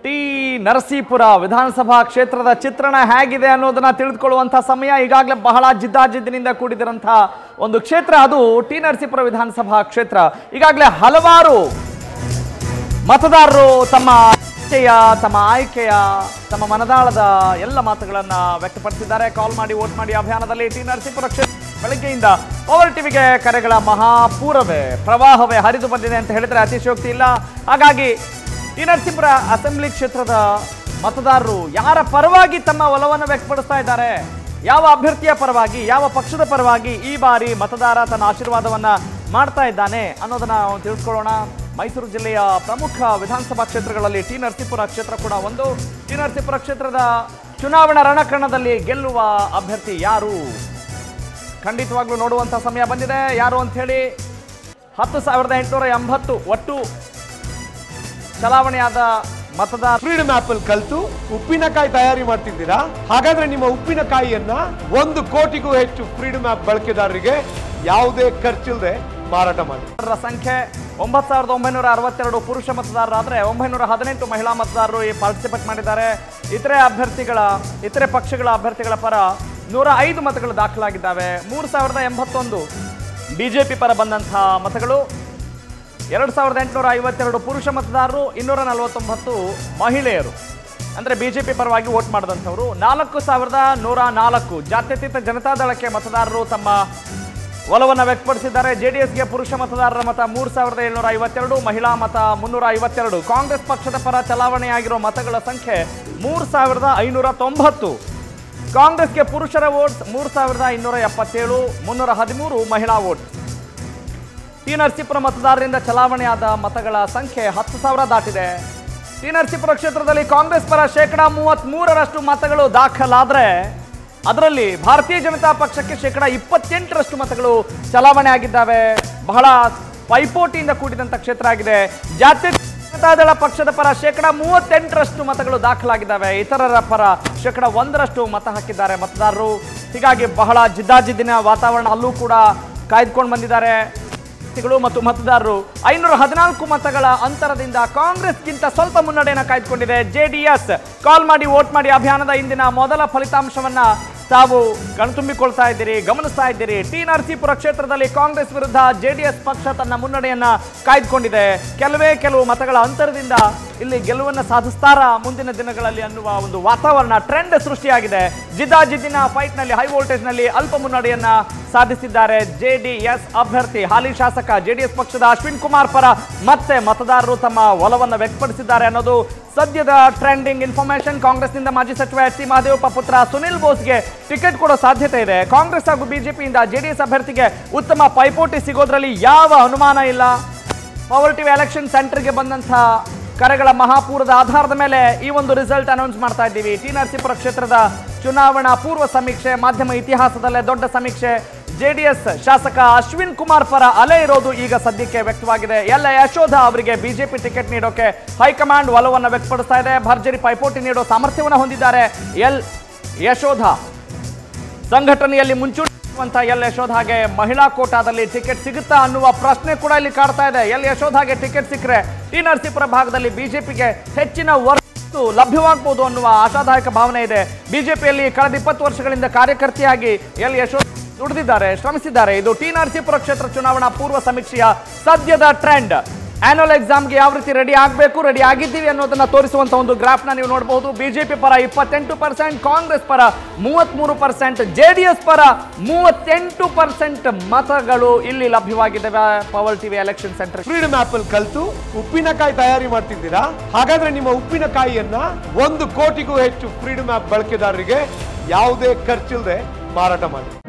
T Narasipura ವಿಧಾನಸಭಾ ಕ್ಷೇತ್ರದ ಚಿತ್ರಣ ಹೇಗಿದೆ ಅನ್ನೋದನ್ನ ತಿಳಿದುಕೊಳ್ಳುವಂತಹ ಸಮಯ ಈಗಾಗಲೇ ಬಹಳ ಜಿದ್ದಾಜಿದ್ದಿನಿಂದ ಕೂಡಿದಿರಂತಹ ಒಂದು ಕ್ಷೇತ್ರ ಅದು ಟಿ ನರಸೀಪುರ ವಿಧಾನಸಭಾ ಕ್ಷೇತ್ರ ಈಗಾಗಲೇ ಹಲವಾರು ಮತದಾರರು ತಮ್ಮ ಇಚ್ಛೆಯ ತಮ್ಮ ಆಯ್ಕೆಯ ತಮ್ಮ ಮನದಾಳದ ಎಲ್ಲ ಮಾತುಗಳನ್ನ ವ್ಯಕ್ತಪಡಿಸಿದ್ದಾರೆ ಕಾಲ್ ಮಾಡಿ ವೋಟ್ ಮಾಡಿ ಅಭಿಯಾನದಲ್ಲಿ ಟಿ ನರಸೀಪುರ ಕ್ಷೇತ್ರ ಬೆಳಗ್ಗೆಯಿಂದ ಪವರ್ ಟಿವಿಗೆ ಕರೆಗಳ ಮಹಾಪೂರವೇ ಪ್ರವಾಹವೇ ಹರಿದು ಬಂದಿದೆ ಅಂತ ಹೇಳಿದ್ರೆ ಅತಿಶಯೋಕ್ತಿ ಇಲ್ಲ ಹಾಗಾಗಿ ಟಿ ನರಸೀಪುರ ಅಸೆಂಬ್ಲಿ ಕ್ಷೇತ್ರದ ಮತದಾರರು ಯಾರ ಪರವಾಗಿ ತಮ್ಮ ಒಲವನ್ನು ವ್ಯಕ್ತಪಡಿಸ್ತಾ ಇದ್ದಾರೆ ಯಾವ ಅಭ್ಯರ್ಥಿಯ ಪರವಾಗಿ ಯಾವ ಪಕ್ಷದ ಪರವಾಗಿ ಈ ಬಾರಿ ಮತದಾರ ತನ್ನ ಆಶೀರ್ವಾದವನ್ನ ಮಾಡ್ತಾ ಇದ್ದಾನೆ ಅನ್ನೋದನ್ನ ನಾವು ತಿಳಿಸ್ಕೊಳ್ಳೋಣ ಮೈಸೂರು ಜಿಲ್ಲೆಯ ಪ್ರಮುಖ ವಿಧಾನಸಭಾ ಕ್ಷೇತ್ರಗಳಲ್ಲಿ ಟಿ ನರಸೀಪುರ ಕ್ಷೇತ್ರ ಕೂಡ ಒಂದು ಟಿ ನರಸೀಪುರ ಕ್ಷೇತ್ರದ ಚುನಾವಣಾ ರಣಕಣದಲ್ಲಿ ಗೆಲ್ಲುವ ಅಭ್ಯರ್ಥಿ ಯಾರು ಖಂಡಿತವಾಗ್ಲೂ ನೋಡುವಂಥ ಸಮಯ ಬಂದಿದೆ ಯಾರು ಅಂತ ಹೇಳಿ ಹತ್ತು ಸಾವಿರದ ಎಂಟುನೂರ ಎಂಬತ್ತು ಒಟ್ಟು ಚಲಾವಣೆಯಾದ ಮತದಾರ ಫ್ರೀಡಮ್ ಆಪ್ ಅಲ್ಲಿ ಕಲ್ತು ಉಪ್ಪಿನಕಾಯಿ ತಯಾರಿ ಮಾಡ್ತಿದ್ದೀರಾ ಹಾಗಾದ್ರೆ ನಿಮ್ಮ ಉಪ್ಪಿನಕಾಯಿಯನ್ನ ಒಂದು ಕೋಟಿಗೂ ಹೆಚ್ಚು ಫ್ರೀಡಮ್ ಆಪ್ ಬಳಕೆದಾರರಿಗೆ ಯಾವುದೇ ಖರ್ಚಿಲ್ಲದೆ ಮಾರಾಟ ಮಾಡಿ ಮತದಾರರ ಸಂಖ್ಯೆ ಒಂಬತ್ತು ಸಾವಿರದ ಒಂಬೈನೂರ ಅರವತ್ತೆರಡು ಪುರುಷ ಮತದಾರರಾದ್ರೆ ಒಂಬೈನೂರ ಹದಿನೆಂಟು ಮಹಿಳಾ ಮತದಾರರು ಈ ಪಾರ್ಟಿಸಿಪೇಟ್ ಮಾಡಿದ್ದಾರೆ ಇತರೆ ಅಭ್ಯರ್ಥಿಗಳ ಇತರೆ ಪಕ್ಷಗಳ ಅಭ್ಯರ್ಥಿಗಳ ಪರ ನೂರ ಐದು ಮತಗಳು ದಾಖಲಾಗಿದ್ದಾವೆ ಮೂರು ಸಾವಿರದ ಎಂಬತ್ತೊಂದು ಬಿಜೆಪಿ ಪರ ಬಂದಂತಹ ಮತಗಳು ಎರಡು ಸಾವಿರದ ಎಂಟುನೂರ ಐವತ್ತೆರಡು ಪುರುಷ ಮತದಾರರು ಇನ್ನೂರ ನಲವತ್ತೊಂಬತ್ತು ಮಹಿಳೆಯರು ಅಂದರೆ ಬಿಜೆಪಿ ಪರವಾಗಿ ವೋಟ್ ಮಾಡಿದಂಥವರು ನಾಲ್ಕು ಸಾವಿರದ ನೂರ ನಾಲ್ಕು ಜಾತ್ಯತೀತ ಜನತಾದಳಕ್ಕೆ ಮತದಾರರು ತಮ್ಮ ಒಲವನ್ನು ವ್ಯಕ್ತಪಡಿಸಿದ್ದಾರೆ ಜೆ ಡಿ ಎಸ್ಗೆ ಪುರುಷ ಮತದಾರರ ಮತ ಮೂರು ಸಾವಿರದ ಏಳ್ನೂರ ಐವತ್ತೆರಡು ಮಹಿಳಾ ಮತ ಮುನ್ನೂರ ಐವತ್ತೆರಡು ಕಾಂಗ್ರೆಸ್ ಪಕ್ಷದ ಪರ ಚಲಾವಣೆಯಾಗಿರೋ ಮತಗಳ ಸಂಖ್ಯೆ ಮೂರು ಸಾವಿರದ ಐನೂರ ತೊಂಬತ್ತು ಕಾಂಗ್ರೆಸ್ಗೆ ಪುರುಷರ ವೋಟ್ಸ್ ಮೂರು ಸಾವಿರದ ಇನ್ನೂರ ಎಪ್ಪತ್ತೇಳು ಮುನ್ನೂರ ಹದಿಮೂರು ಮಹಿಳಾ ವೋಟ್ ಟಿ ನರಸೀಪುರ ಮತದಾರರಿಂದ ಚಲಾವಣೆಯಾದ ಮತಗಳ ಸಂಖ್ಯೆ ಹತ್ತು ಸಾವಿರ ದಾಟಿದೆ ಟಿ ನರಸೀಪುರ ಕ್ಷೇತ್ರದಲ್ಲಿ ಕಾಂಗ್ರೆಸ್ ಪರ ಶೇಕಡ ಮೂವತ್ತ್ ಮೂರರಷ್ಟು ಮತಗಳು ದಾಖಲಾದ್ರೆ ಅದರಲ್ಲಿ ಭಾರತೀಯ ಜನತಾ ಪಕ್ಷಕ್ಕೆ ಶೇಕಡ ಇಪ್ಪತ್ತೆಂಟರಷ್ಟು ಮತಗಳು ಚಲಾವಣೆ ಆಗಿದ್ದಾವೆ ಬಹಳ ಪೈಪೋಟಿಯಿಂದ ಕೂಡಿದಂಥ ಕ್ಷೇತ್ರ ಆಗಿದೆ ಜಾತ್ಯ ಜನತಾದಳ ಪಕ್ಷದ ಪರ ಶೇಕಡ ಮೂವತ್ತೆಂಟರಷ್ಟು ಮತಗಳು ದಾಖಲಾಗಿದ್ದಾವೆ ಇತರರ ಪರ ಶೇಕಡ ಒಂದರಷ್ಟು ಮತ ಹಾಕಿದ್ದಾರೆ ಮತದಾರರು ಹೀಗಾಗಿ ಬಹಳ ಜಿದ್ದಾಜಿದ್ದಿನ ವಾತಾವರಣ ಅಲ್ಲೂ ಕೂಡ ಕಾಯ್ದುಕೊಂಡು ಬಂದಿದ್ದಾರೆ ಅಭ್ಯರ್ಥಿಗಳು ಮತ್ತು ಮತದಾರರು ಐನೂರ ಹದಿನಾಲ್ಕು ಮತಗಳ ಅಂತರದಿಂದ ಕಾಂಗ್ರೆಸ್ಗಿಂತ ಸ್ವಲ್ಪ ಮುನ್ನಡೆಯನ್ನು ಕಾಯ್ದುಕೊಂಡಿದೆ ಜೆಡಿಎಸ್ ಕಾಲ್ ಮಾಡಿ ವೋಟ್ ಮಾಡಿ ಅಭಿಯಾನದ ಇಂದಿನ ಮೊದಲ ಫಲಿತಾಂಶವನ್ನ ತಾವು ಕಣ್ತುಂಬಿಕೊಳ್ತಾ ಇದ್ದೀರಿ ಗಮನಿಸ್ತಾ ಇದ್ದೀರಿ ಟಿ ನರಸೀಪುರ ಕ್ಷೇತ್ರದಲ್ಲಿ ಕಾಂಗ್ರೆಸ್ ವಿರುದ್ಧ ಜೆಡಿಎಸ್ ಪಕ್ಷ ತನ್ನ ಮುನ್ನಡೆಯನ್ನ ಕಾಯ್ದುಕೊಂಡಿದೆ ಕೆಲವೇ ಕೆಲವು ಮತಗಳ ಅಂತರದಿಂದ ಇಲ್ಲಿ ಗೆಲುವನ್ನು ಸಾಧಿಸ್ತಾರ ಮುಂದಿನ ದಿನಗಳಲ್ಲಿ ಅನ್ನುವ ಒಂದು ವಾತಾವರಣ ಟ್ರೆಂಡ್ ಸೃಷ್ಟಿಯಾಗಿದೆ ಜಿದ್ದಾಜಿದ್ದಿನ ಫೈಟ್ನಲ್ಲಿ ಹೈ ವೋಲ್ಟೇಜ್ನಲ್ಲಿ ಅಲ್ಪ ಮುನ್ನಡೆಯನ್ನ ಸಾಧಿಸಿದ್ದಾರೆ ಜೆಡಿಎಸ್ ಅಭ್ಯರ್ಥಿ ಹಾಲಿ ಶಾಸಕ ಜೆಡಿಎಸ್ ಪಕ್ಷದ ಅಶ್ವಿನ್ ಕುಮಾರ್ ಪರ ಮತ್ತೆ ಮತದಾರರು ತಮ್ಮ ಒಲವನ್ನು ವ್ಯಕ್ತಪಡಿಸಿದ್ದಾರೆ ಅನ್ನೋದು ಸದ್ಯದ ಟ್ರೆಂಡಿಂಗ್ ಇನ್ಫಾರ್ಮೇಶನ್ ಕಾಂಗ್ರೆಸ್ನಿಂದ ಮಾಜಿ ಸಚಿವ ಎಚ್ ಸಿ ಮಹದೇವಪ್ಪ ಪುತ್ರ ಸುನಿಲ್ ಬೋಸ್ಗೆ ಟಿಕೆಟ್ ಕೊಡೋ ಸಾಧ್ಯತೆ ಇದೆ ಕಾಂಗ್ರೆಸ್ ಹಾಗೂ ಬಿಜೆಪಿಯಿಂದ ಜೆಡಿಎಸ್ ಅಭ್ಯರ್ಥಿಗೆ ಉತ್ತಮ ಪೈಪೋಟಿ ಸಿಗೋದ್ರಲ್ಲಿ ಯಾವ ಅನುಮಾನ ಇಲ್ಲ ಪವರ್ ಟಿವಿ ಎಲೆಕ್ಷನ್ ಸೆಂಟರ್ಗೆ ಬಂದಂಥ ಕರೆಗಳ ಮಹಾಪೂರದ ಆಧಾರದ ಮೇಲೆ ಈ ಒಂದು ರಿಸಲ್ಟ್ ಅನೌನ್ಸ್ ಮಾಡ್ತಾ ಇದ್ದೀವಿ ಟಿ ನರಸೀಪುರ ಕ್ಷೇತ್ರದ ಚುನಾವಣಾ ಪೂರ್ವ ಸಮೀಕ್ಷೆ ಮಾಧ್ಯಮ ಇತಿಹಾಸದಲ್ಲೇ ದೊಡ್ಡ ಸಮೀಕ್ಷೆ ಜೆಡಿಎಸ್ ಶಾಸಕ ಅಶ್ವಿನ್ ಕುಮಾರ್ ಪರ ಅಲೆ ಇರೋದು ಈಗ ಸದ್ಯಕ್ಕೆ ವ್ಯಕ್ತವಾಗಿದೆ ಎಲ್ಲ ಯಶೋಧ ಅವರಿಗೆ ಬಿಜೆಪಿ ಟಿಕೆಟ್ ನೀಡೋಕೆ ಹೈಕಮಾಂಡ್ ಒಲವನ್ನು ವ್ಯಕ್ತಪಡಿಸ್ತಾ ಇದೆ ಭರ್ಜರಿ ಪೈಪೋಟಿ ನೀಡೋ ಸಾಮರ್ಥ್ಯವನ್ನು ಹೊಂದಿದ್ದಾರೆ ಎಲ್ ಯಶೋಧ ಸಂಘಟನೆಯಲ್ಲಿ ಮುಂಚೂಣಿರುವಂತಹ ಎಲ್ ಯಶೋಧ ಹಾಗೆ ಮಹಿಳಾ ಕೋಟಾದಲ್ಲಿ ಟಿಕೆಟ್ ಸಿಗುತ್ತಾ ಅನ್ನುವ ಪ್ರಶ್ನೆ ಕೂಡ ಇಲ್ಲಿ ಕಾಡ್ತಾ ಇದೆ ಎಲ್ ಯಶೋಧಾಗೆ ಟಿಕೆಟ್ ಸಿಕ್ಕರೆ ಟಿ ನರಸೀಪುರ ಭಾಗದಲ್ಲಿ ಬಿಜೆಪಿಗೆ ಹೆಚ್ಚಿನ ವರ್ಚಸ್ಸು ಲಭ್ಯವಾಗಬಹುದು ಅನ್ನುವ ಆಶಾದಾಯಕ ಭಾವನೆ ಇದೆ ಬಿಜೆಪಿಯಲ್ಲಿ ಕಳೆದ ಇಪ್ಪತ್ತು ವರ್ಷಗಳಿಂದ ಕಾರ್ಯಕರ್ತೆಯಾಗಿ ಎಲ್ ಯಶೋಧ ದುಡಿದಿದ್ದಾರೆ ಶ್ರಮಿಸಿದ್ದಾರೆ ಇದು ಟಿ ನರಸೀಪುರ ಕ್ಷೇತ್ರ ಚುನಾವಣಾ ಪೂರ್ವ ಸಮೀಕ್ಷೆಯ ಸದ್ಯದ ಟ್ರೆಂಡ್ ಆನ್ಯುವಲ್ ಎಕ್ಸಾಮ್ಗೆ ಯಾವ ರೀತಿ ರೆಡಿ ಆಗಬೇಕು ರೆಡಿ ಆಗಿದ್ದೀವಿ ಅನ್ನೋದನ್ನ ತೋರಿಸುವಂತ ಒಂದು ಗ್ರಾಫ್ನ ನೀವು ನೋಡಬಹುದು ಬಿಜೆಪಿ ಪರ ಇಪ್ಪತ್ತೆಂಟು ಪರ್ಸೆಂಟ್ ಕಾಂಗ್ರೆಸ್ ಪರ ಮೂವತ್ಮೂರು ಪರ್ಸೆಂಟ್ ಜೆ ಡಿ ಎಸ್ ಪರ ಮೂವತ್ತೆಂಟು ಪರ್ಸೆಂಟ್ ಮತಗಳು ಇಲ್ಲಿ ಲಭ್ಯವಾಗಿದ್ದಾವೆ power TV election center freedom app ಅಲ್ಲಿ ಕಲ್ತು ಉಪ್ಪಿನಕಾಯಿ ತಯಾರಿ ಮಾಡ್ತಿದ್ದೀರಾ ಹಾಗಾದ್ರೆ ನಿಮ್ಮ ಉಪ್ಪಿನಕಾಯಿಯನ್ನ ಒಂದು ಕೋಟಿಗೂ ಹೆಚ್ಚು ಫ್ರೀಡಮ್ ಆಪ್ ಬಳಕೆದಾರರಿಗೆ ಯಾವುದೇ ಖರ್ಚಿಲ್ಲದೆ ಮಾರಾಟ ಮಾಡಿ